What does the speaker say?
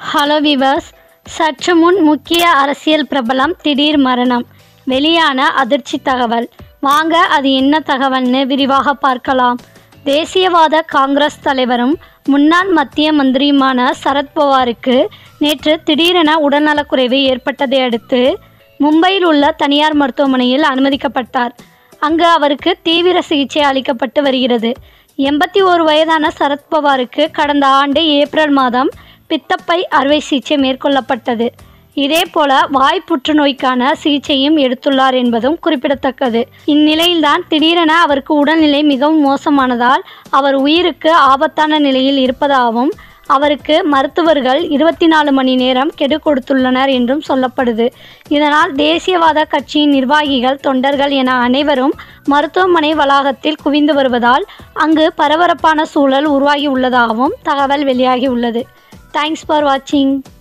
hello viewers சற்று முன் முக்கிய அரசியல் பிரபலம் திடீர் மரணம் வெளியான அதிர்ச்சி தகவல் வாங்க அது என்ன தகவல்னு விரிவாக பார்க்கலாம் தேசியவாத காங்கிரஸ் தலைவரும் முன்னாள் மத்திய மந்திரியுமான சரத்பவாருக்கு நேற்று திடீரென உடல்நலக்குறைவு ஏற்பட்டதை அடுத்து மும்பையில் உள்ள தனியார் மருத்துவமனையில் அனுமதிக்கப்பட்டார் அங்கு அவருக்கு தீவிர சிகிச்சை அளிக்கப்பட்டு வருகிறது எண்பத்தி ஓரு வயதான சரத்பவாருக்கு கடந்த ஆண்டு ஏப்ரல் மாதம் பித்தப்பை அறுவை சிகிச்சை மேற்கொள்ளப்பட்டது இதேபோல வாய் புற்றுநோய்க்கான சிகிச்சையும் எடுத்துள்ளார் என்பதும் குறிப்பிடத்தக்கது இந்நிலையில்தான் திடீரென அவருக்கு உடல்நிலை மிகவும் மோசமானதால் அவர் உயிருக்கு ஆபத்தான நிலையில் இருப்பதாகவும் அவருக்கு மருத்துவர்கள் இருபத்தி நாலு மணி நேரம் கெடு கொடுத்துள்ளனர் என்றும் சொல்லப்படுது இதனால் தேசியவாத கட்சியின் நிர்வாகிகள் தொண்டர்கள் என அனைவரும் மருத்துவமனை வளாகத்தில் குவிந்து வருவதால் அங்கு பரபரப்பான சூழல் உருவாகி உள்ளதாகவும் தகவல் வெளியாகி உள்ளது தேங்க்ஸ் ஃபார் வாட்சிங்